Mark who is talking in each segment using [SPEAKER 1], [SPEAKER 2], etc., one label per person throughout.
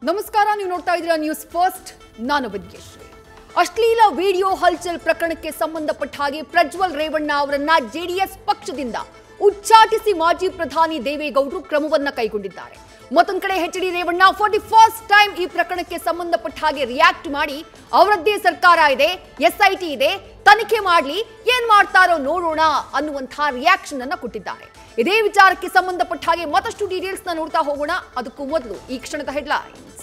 [SPEAKER 1] ನಮಸ್ಕಾರ ನೀವು ನೋಡ್ತಾ ಇದ್ದೀರಾ ನ್ಯೂಸ್ ಫಸ್ಟ್ ನಾನು ವಿದ್ಯಶ್ರೀ ಅಶ್ಲೀಲ ವಿಡಿಯೋ ಹಲ್ಚಲ್ ಪ್ರಕರಣಕ್ಕೆ ಸಂಬಂಧಪಟ್ಟ ಹಾಗೆ ಪ್ರಜ್ವಲ್ ರೇವಣ್ಣ ಅವರನ್ನ ಜೆಡಿಎಸ್ ಪಕ್ಷದಿಂದ ಉಚ್ಚಾಟಿಸಿ ಮಾಜಿ ಪ್ರಧಾನಿ ದೇವೇಗೌಡರು ಕ್ರಮವನ್ನ ಕೈಗೊಂಡಿದ್ದಾರೆ ಮತ್ತೊಂದು ಕಡೆ H D Revanna for the first time ಈ ಪ್ರಕರಣಕ್ಕೆ ಸಂಬಂಧಪಟ್ಟ ಹಾಗೆ ರಿಯಾಕ್ಟ್ ಮಾಡಿ ಅವರದ್ದೇ ಸರ್ಕಾರ ಇದೆ ಎಸ್ಐಟಿ ಇದೆ ತನಿಖೆ ಮಾಡಲಿ ಏನ್ ಮಾಡ್ತಾರೋ ನೋಡೋಣ ಅನ್ನುವಂತಹ ರಿಯಾಕ್ಷನ್ ಅನ್ನ ಕೊಟ್ಟಿದ್ದಾರೆ ಇದೇ ವಿಚಾರಕ್ಕೆ ಸಂಬಂಧಪಟ್ಟ ಹಾಗೆ ಮತ್ತಷ್ಟು ಡೀಟೇಲ್ಸ್ ನ ನೋಡ್ತಾ ಹೋಗೋಣ ಅದಕ್ಕೂ ಮೊದಲು ಈ ಕ್ಷಣದ ಹೆಡ್ಲೈನ್ಸ್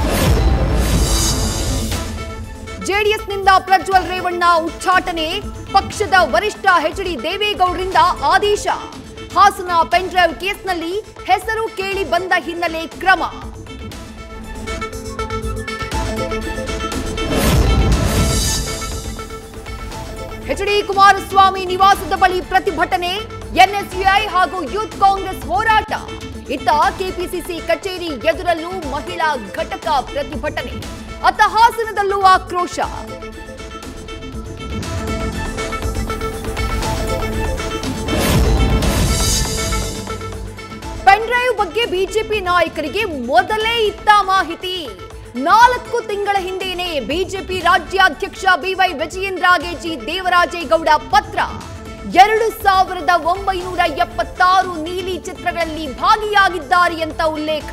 [SPEAKER 1] ಜೆಡಿಎಸ್ನಿಂದ ಪ್ರಜ್ವಲ್ ರೇವಣ್ಣ ಉಚ್ಚಾಟನೆ ಪಕ್ಷದ ವರಿಷ್ಠ ಎಚ್ ಡಿ ದೇವೇಗೌಡರಿಂದ ಆದೇಶ ಹಾಸನ ಪೆನ್ಡ್ರೈವ್ ಕೇಸ್ನಲ್ಲಿ ಹೆಸರು ಕೇಳಿ ಬಂದ ಹಿನ್ನೆಲೆ ಕ್ರಮ ಎಚ್ ಡಿ ಕುಮಾರಸ್ವಾಮಿ ನಿವಾಸದ ಬಳಿ ಪ್ರತಿಭಟನೆ ಎನ್ಎಸ್ಯುಐ ಹಾಗೂ ಯೂತ್ ಕಾಂಗ್ರೆಸ್ ಹೋರಾಟ ಇತ್ತ ಕೆಪಿಸಿಸಿ ಕಚೇರಿ ಎದುರಲ್ಲೂ ಮಹಿಳಾ ಘಟಕ ಪ್ರತಿಭಟನೆ ಅತ್ತ ಹಾಸನದಲ್ಲೂ ಆಕ್ರೋಶ ಪೆನ್ಡ್ರೈವ್ ಬಗ್ಗೆ ಬಿಜೆಪಿ ನಾಯಕರಿಗೆ ಮೊದಲೇ ಇತ್ತ ಮಾಹಿತಿ ನಾಲ್ಕು ತಿಂಗಳ ಹಿಂದೆಯೇ ಬಿಜೆಪಿ ರಾಜ್ಯಾಧ್ಯಕ್ಷ ಬಿವೈ ವಿಜಯೇಂದ್ರಾಗೇಜಿ ದೇವರಾಜೇಗೌಡ ಪತ್ರ ಎರಡು ಸಾವಿರದ ಒಂಬೈನೂರ ಎಪ್ಪತ್ತಾರು ನೀಲಿ ಚಿತ್ರಗಳಲ್ಲಿ ಭಾಗಿಯಾಗಿದ್ದಾರೆ ಅಂತ ಉಲ್ಲೇಖ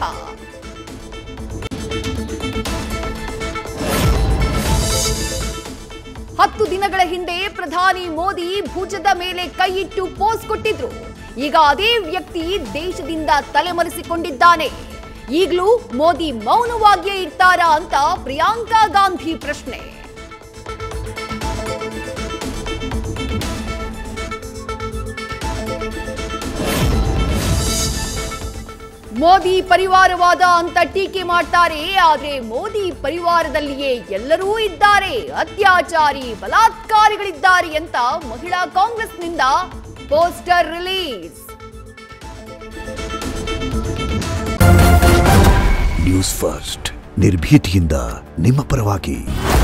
[SPEAKER 1] ಹತ್ತು ದಿನಗಳ ಹಿಂದೆ ಪ್ರಧಾನಿ ಮೋದಿ ಭುಜದ ಮೇಲೆ ಕೈಯಿಟ್ಟು ಪೋಸ್ ಕೊಟ್ಟಿದ್ರು ಈಗ ಅದೇ ವ್ಯಕ್ತಿ ದೇಶದಿಂದ ತಲೆಮರೆಸಿಕೊಂಡಿದ್ದಾನೆ ಈಗಲೂ ಮೋದಿ ಮೌನವಾಗಿಯೇ ಇರ್ತಾರಾ ಅಂತ ಪ್ರಿಯಾಂಕಾ ಗಾಂಧಿ ಪ್ರಶ್ನೆ ಮೋದಿ ಪರಿವಾರವಾದ ಅಂತ ಟೀಕೆ ಮಾಡ್ತಾರೆ ಆದ್ರೆ ಮೋದಿ ಪರಿವಾರದಲ್ಲಿಯೇ ಎಲ್ಲರೂ ಇದ್ದಾರೆ ಅತ್ಯಾಚಾರಿ ಬಲಾತ್ಕಾರಿಗಳಿದ್ದಾರೆ ಅಂತ ಮಹಿಳಾ ಕಾಂಗ್ರೆಸ್ನಿಂದ ಪೋಸ್ಟರ್ ರಿಲೀಸ್
[SPEAKER 2] ನ್ಯೂಸ್ ಫಸ್ಟ್ ನಿರ್ಭೀತಿಯಿಂದ ನಿಮ್ಮ ಪರವಾಗಿ